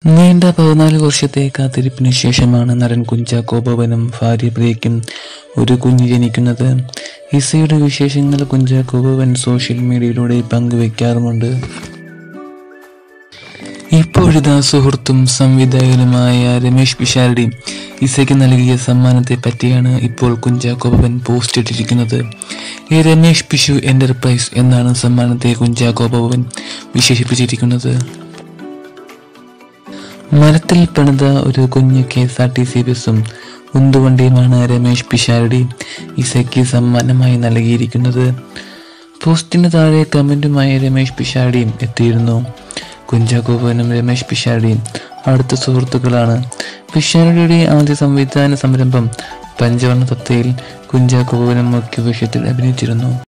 നീണ്ട പതിനാല് വർഷത്തെ കാത്തിരിപ്പിന് ശേഷമാണ് നടൻ കുഞ്ചാക്കോ ബോബനും ഭാര്യ പ്രിയയ്ക്കും ഒരു കുഞ്ഞ് ജനിക്കുന്നത് ഇസയുടെ വിശേഷങ്ങൾ കുഞ്ചാക്കോ ബോബൻ സോഷ്യൽ മീഡിയയിലൂടെ പങ്കുവെക്കാറുമുണ്ട് ഇപ്പോഴിതാ സുഹൃത്തും സംവിധായകനുമായ രമേഷ് പിഷാരടി ഇസയ്ക്ക് നൽകിയ സമ്മാനത്തെ പറ്റിയാണ് ഇപ്പോൾ കുഞ്ചാക്കോ ബോബൻ പോസ്റ്റ് ഇട്ടിരിക്കുന്നത് ഈ രമേഷ് പിഷു എന്റർപ്രൈസ് എന്നാണ് സമ്മാനത്തെ കുഞ്ചാക്കോ ബോബൻ വിശേഷിപ്പിച്ചിരിക്കുന്നത് മരത്തിൽ പണിത ഒരു കുഞ്ഞു K S R T C ബസ്സും ഉന്തുവണ്ടിയുമാണ് രമേഷ് പിഷാരടി ഇസയ്ക്ക് സമ്മാനമായി നൽകിയിരിക്കുന്നത് പോസ്റ്റിന് താഴെ കമന്റുമായി രമേഷ് പിഷാരടിയും എത്തിയിരുന്നു കുഞ്ചാക്കോപനും രമേഷ് പിഷാരടിയും അടുത്ത സുഹൃത്തുക്കളാണ് പിഷാരടിയുടെ ആദ്യ സംവിധാന സംരംഭം പഞ്ചവർണ്ണ തത്തയിൽ കുഞ്ചാക്കോപനും മുഖ്യ വേഷത്തിൽ അഭിനയിച്ചിരുന്നു